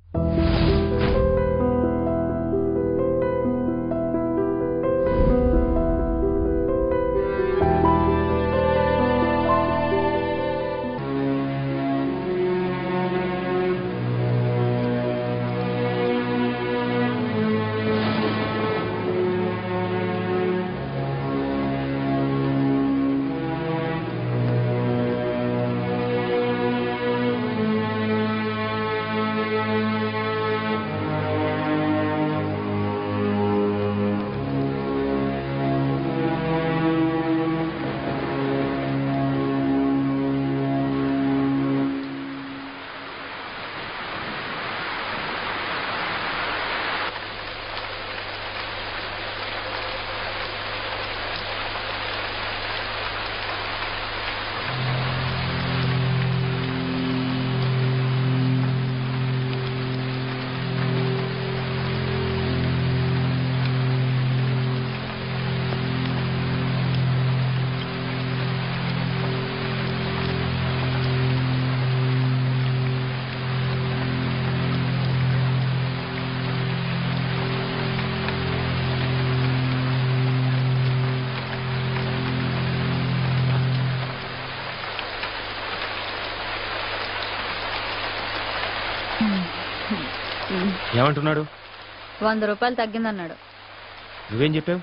ఏమంటున్నాడు వంద రూపాయలు తగ్గిందన్నాడు నువ్వేం చెప్పావు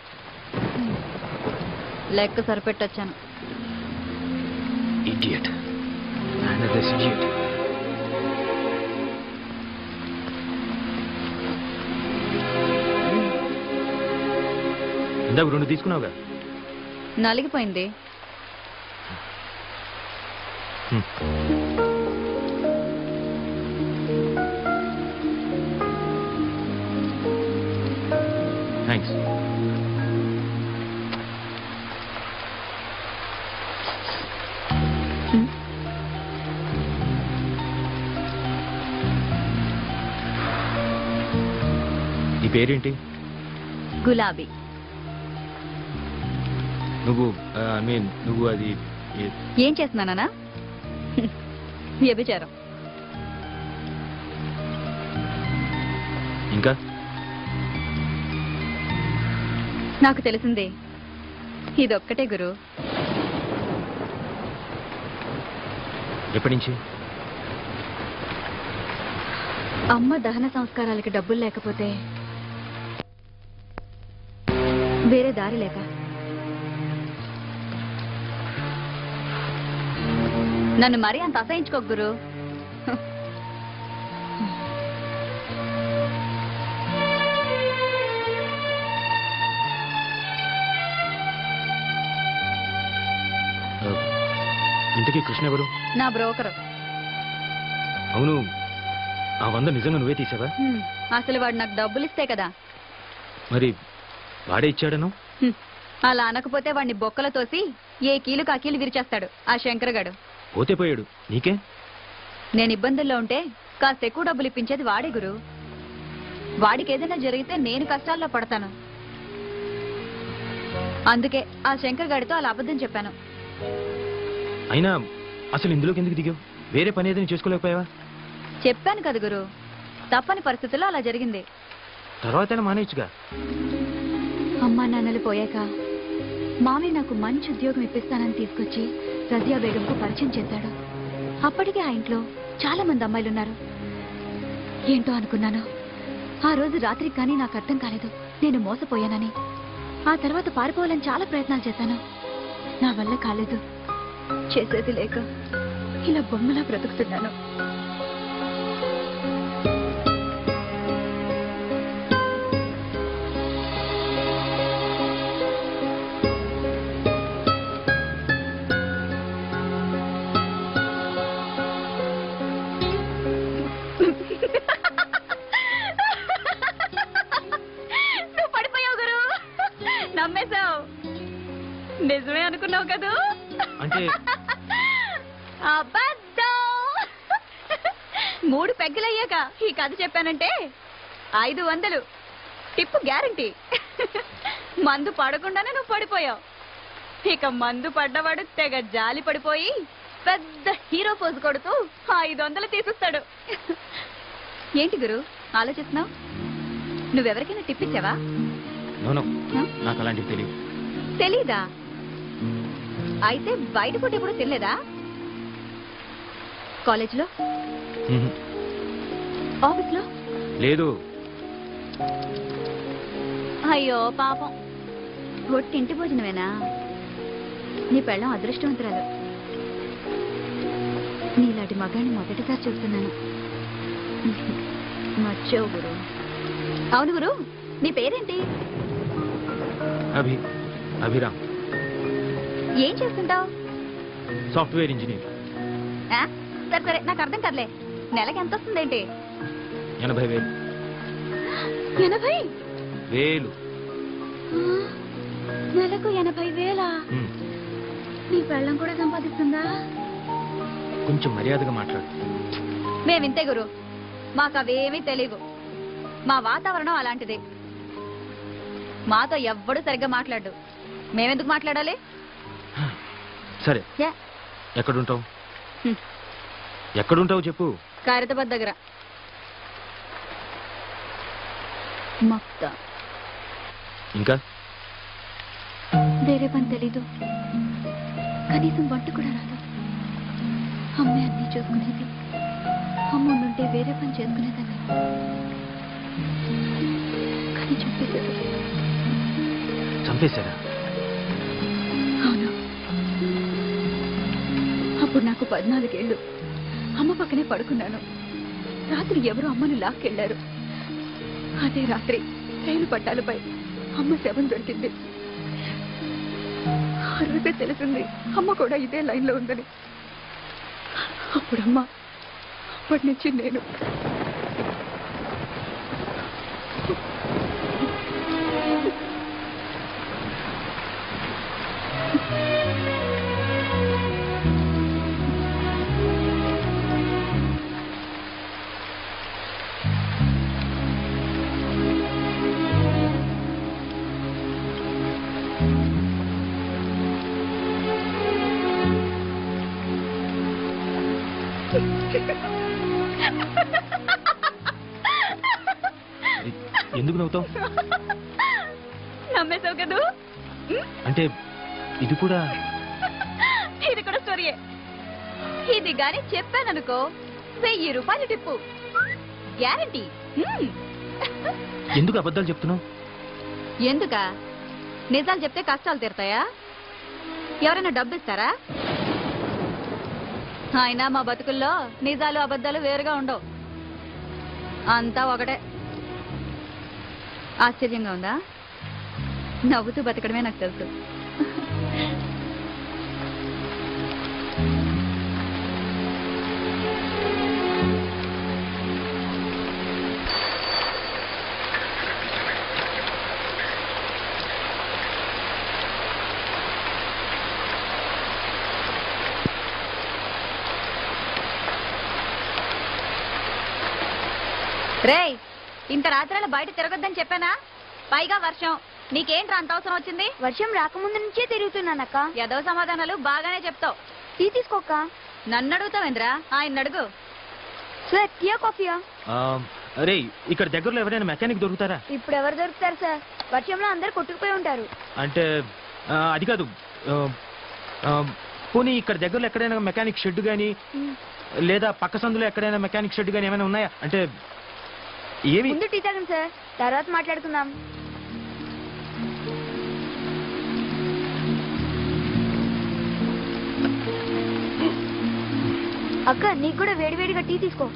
లెక్క సరిపెట్టొచ్చాను ఇడియట్ ఇడియట్ ఇందాక రెండు తీసుకున్నావుగా నలిగిపోయింది హ్మ్. థ్యాంక్స్ హ్మ్. నీ పేరేంటి గులాబీ నువ్వు ఐ మీన్ నువ్వు అది ఏ- ఏం చేస్తున్నానా వ్యభిచారం ఇంకా నాకు తెలిసిందే ఇదొక్కటే గురు ఎప్పటి నుంచి అమ్మ దహన సంస్కారాలకి డబ్బులు లేకపోతే వేరే దారి లేక నన్ను మరీ అంత అసహించుకో గురు ఆ, ఇంతకీ కృష్ణ ఎవరు నా బ్రోకరు అవును ఆ వంద నిజంగా నువ్వే తీసావా హ్మ్. అసలు వాడు నాకు డబ్బులు ఇస్తే కదా మరి వాడే ఇచ్చాడను హ్మ్. అలా అనకపోతే వాడిని బొక్కల తోసి ఏ కీలు కాకీలు విరిచేస్తాడు ఆ శంకరగాడు పోతే పోయాడు నీకే నేను ఇబ్బందుల్లో ఉంటే కాస్త ఎక్కువ డబ్బులు ఇప్పించేది వాడే గురు వాడికి ఏదైనా జరిగితే నేను కష్టాల్లో పడతాను అందుకే ఆ శంకర్ గాడితో అలా అబద్ధం చెప్పాను అయినా అసలు ఇందులోకి ఎందుకు దిగావు వేరే పని ఏదైనా చేసుకోలేకపోయావా చెప్పాను కదా గురు తప్పని పరిస్థితుల్లో అలా జరిగింది తర్వాత మానేయచ్చుగా అమ్మా నాన్నలు పోయాక మామయ్య నాకు మంచి ఉద్యోగం ఇప్పిస్తానని తీసుకొచ్చి రజియా బేగంకు పరిచయం చేశాడు అప్పటికే ఆ ఇంట్లో చాలా మంది అమ్మాయిలు ఉన్నారు ఏంటో అనుకున్నాను ఆ రోజు రాత్రికి కానీ నాకు అర్థం కాలేదు నేను మోసపోయానని ఆ తర్వాత పారిపోవాలని చాలా ప్రయత్నాలు చేశాను నా వల్ల కాలేదు చేసేది లేక ఇలా బొమ్మలా బ్రతుకుతున్నాను నువ్వు పడిపోయావు గురు నమ్మేశావు నిజమే అనుకున్నావు కదూ అంటే అబద్ధం మూడు పెగ్గలయ్యాక ఈ కథ చెప్పానంటే ఐదు వందలు టిప్పు గ్యారంటీ మందు పడకుండానే నువ్వు పడిపోయావు ఇక మందు పడ్డవాడు తెగ జాలి పడిపోయి పెద్ద హీరో పోజు కొడుతూ ఐదు వందలు తీసిస్తాడు ఏంటి గురు ఆలోచిస్తున్నావు నువ్వెవరికైనా టిప్ ఇచ్చావా నోనో హ? నాకు అలాంటివి తెలియదు తెలీదా అయితే బయట ఫుడ్ ఎప్పుడు తినలేదా కాలేజ్లో మ్మ్. ఆఫీస్లో లేదు అయ్యో పాపం ఒట్టి ఇంటి భోజనమేనా నీ పెళ్ళం అదృష్టవంతురాలు నీలాంటి మగాన్ని మొదటిసారి చూస్తున్నాను మర్చావు గురు అవును గురు నీ పేరేంటి అభి అభిరామ్ ఏం చేస్తుంటావు సాఫ్ట్వేర్ ఇంజనీర్ సరే సరే నాకు అర్థం కదలే నెలకి ఎంత వస్తుందేంటి ఎనభై వేలు ఎనభై వేలు ఆ, నెలకు ఎనభై వేలా మ్మ్. నీ పెళ్ళం కూడా సంపాదిస్తుందా కొంచెం మర్యాదగా మాట్లాడు మేమింతే గురు మాకు అవేమీ తెలియవు మా వాతావరణం అలాంటిది మాతో ఎవ్వడు సరిగ్గా మాట్లాడు మేమెందుకు మాట్లాడాలి సరే యా. ఎక్కడుంటావు హ్మ్. ఎక్కడుంటావు చెప్పు ఖైరతాబాద్ దగ్గర మొత్త ఇంకా వేరే పని తెలీదు కనీసం వంట కూడా రాదు అమ్మే అన్నీ చూసుకునేది అమ్మ ఉండుంటే వేరే పని చేసుకునేదాన్ని కానీ చెప్పేసేది చంపేశారా అవును అప్పుడు నాకు పద్నాలుగేళ్ళు అమ్మ పక్కనే పడుకున్నాను రాత్రి ఎవరో అమ్మను లాక్కెళ్లారు అదే రాత్రి రైలు పట్టాలపై అమ్మ శవం దొరికింది ఆ రోజే తెలిసింది అమ్మ కూడా ఇదే లైన్లో ఉందని అప్పుడమ్మ అప్పటి నుంచి నేను ఎ- ఎందుకు నవ్వుతావు నమ్మేశావు కదూ అంటే ఇది కూడా ఇది కూడా స్టోరీయే ఇది గాని చెప్పాననుకో వెయ్యి రూపాయలు టిప్పు గ్యారంటీ ఎందుకు అబద్ధాలు చెప్తున్నావు ఎందుక నిజాలు చెప్తే కష్టాలు తీరుతాయా ఎవరైనా డబ్బు ఇస్తారా అయినా మా బతుకుల్లో నిజాలు అబద్ధాలు వేరుగా ఉండవు అంతా ఒకటే ఆశ్చర్యంగా ఉందా నవ్వుతూ బతకడమే నాకు తెలుసు రేయ్ ఇంత రాత్రిలో బయట తిరగొద్దని చెప్పానా పైగా వర్షం నీకేంట్రా అంత అవసరం వచ్చింది వర్షం రాకముందు నుంచే తిరుగుతున్నానక్క ఏదో సమాధానాలు బాగానే చెప్తావు టీ తీసుకోక్క నన్ను అడుగుతావేంద్రా ఆయన అడుగు సార్ టీయా కాఫీయా అరే ఇక్కడ దగ్గరలో ఎవరైనా మెకానిక్ దొరుకుతారా ఇప్పుడు ఎవరు దొరుకుతారు సార్ వర్షంలో అందరు కొట్టుకుపోయి ఉంటారు అంటే ఆ, అది కాదు ఆ, ఆ, పోనీ ఇక్కడ దగ్గరలో ఎక్కడైనా మెకానిక్ షెడ్ కానీ లేదా పక్క సందులో ఎక్కడైనా మెకానిక్ షెడ్ కానీ ఏమైనా ఉన్నాయా అంటే ఏమి ముందు టీ తాగండి సార్ తర్వాత మాట్లాడుకుందాం అక్క నీకు కూడా వేడివేడిగా టీ తీసుకో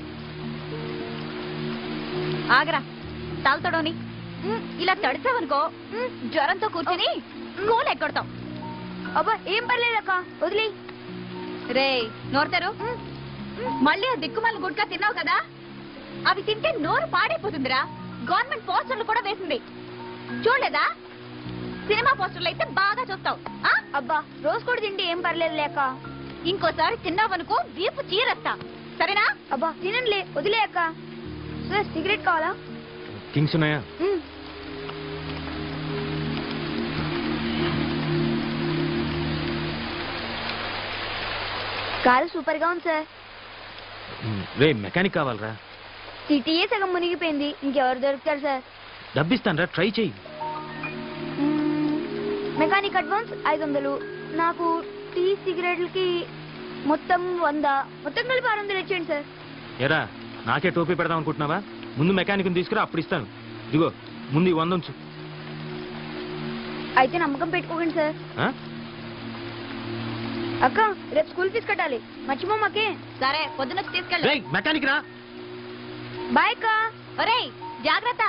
ఆగరా తాగుతాడోని ఇలా తడిచావనుకో జ్వరంతో కూర్చుని కూల ఎక్కడతాం అబ్బా ఏం పర్లేదక్క వదిలే రే నోరుతారు మళ్ళీ ఆ దిక్కుమాల గుడ్కా తిన్నావు కదా అవి తింటే నోరు పాడైపోతుందిరా గవర్నమెంట్ పోస్టర్లు కూడా వేసింది చూడలేదా సినిమా పోస్టర్లు అయితే బాగా చూస్తావు ఆ? అబ్బా రోజు కూడా తింటే ఏం పర్లేదు లేక ఇంకోసారి తిన్నావనుకో వీపు చీరస్తా సరేనా అబ్బా తినండిలే వదిలే అక్క సార్ సిగరెట్ కావాలా థింగ్స్ ఉన్నాయా మ్. కారు సూపర్ గా ఉంది సార్ ఉమ్, రే మెకానిక్ కావాలరా సిటీయే సగం మునిగిపోయింది ఇంకెవరు దొరుకుతారు సార్ డబ్బిస్తాను రా ట్రై చెయ్యి మ్మ్, మెకానిక్ అడ్వాన్స్ ఐదు వందలు నాకు టీ సిగరెట్లకి మొత్తం వంద మొత్తం కలిపి ఆరు వందలు ఇచ్చేయండి సార్ ఎరా నాకే టోపీ పెడదాం అనుకుంటున్నావా ముందు మెకానిక్ని తీసుకురా అప్పుడు ఇస్తాను ఇదిగో ముందు ఈ వంద ఉంచు అయితే నమ్మకం పెట్టుకోకండి సార్ ఆ? అక్క రేపు స్కూల్ ఫీజు కట్టాలి మర్చిపోమాకే సరే పొద్దున తీసుకెళ్ళి రేయ్ మెకానిక్ రా బాయ్ అక్క ఒరేయ్ జాగ్రత్త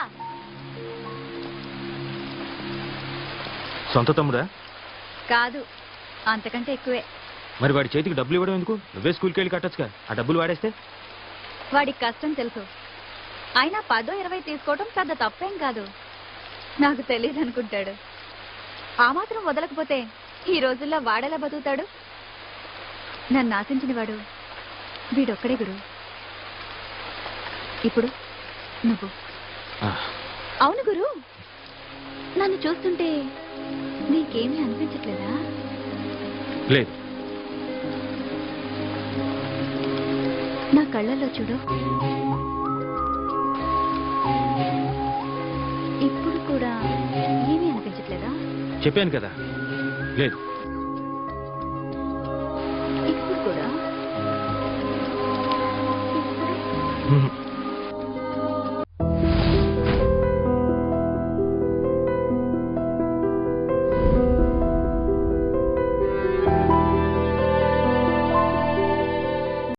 సొంత తమ్ముడా కాదు అంతకంటే ఎక్కువే మరి వాడి చేతికి డబ్బులు ఇవ్వడం ఎందుకు నువ్వే స్కూల్కి వెళ్ళి కట్టొచ్చుగా ఆ డబ్బులు వాడేస్తే వాడికి కష్టం తెలుసు అయినా పదో ఇరవై తీసుకోవడం పెద్ద తప్పేం కాదు నాకు తెలియదు అనుకుంటాడు ఆ మాత్రం వదలకపోతే ఈ రోజుల్లో వాడెలా బతుకుతాడు నన్ను ఆశించిన వాడు వీడొక్కడే గురు ఇప్పుడు నువ్వు ఆ, అవును గురు నన్ను చూస్తుంటే నీకేమీ అనిపించట్లేదా లేదు నా కళ్ళల్లో చూడు ఇప్పుడు కూడా ఏమీ అనిపించట్లేదా చెప్పాను కదా లేదు ఇప్పుడు కూడా ఇప్పుడు ఉహు.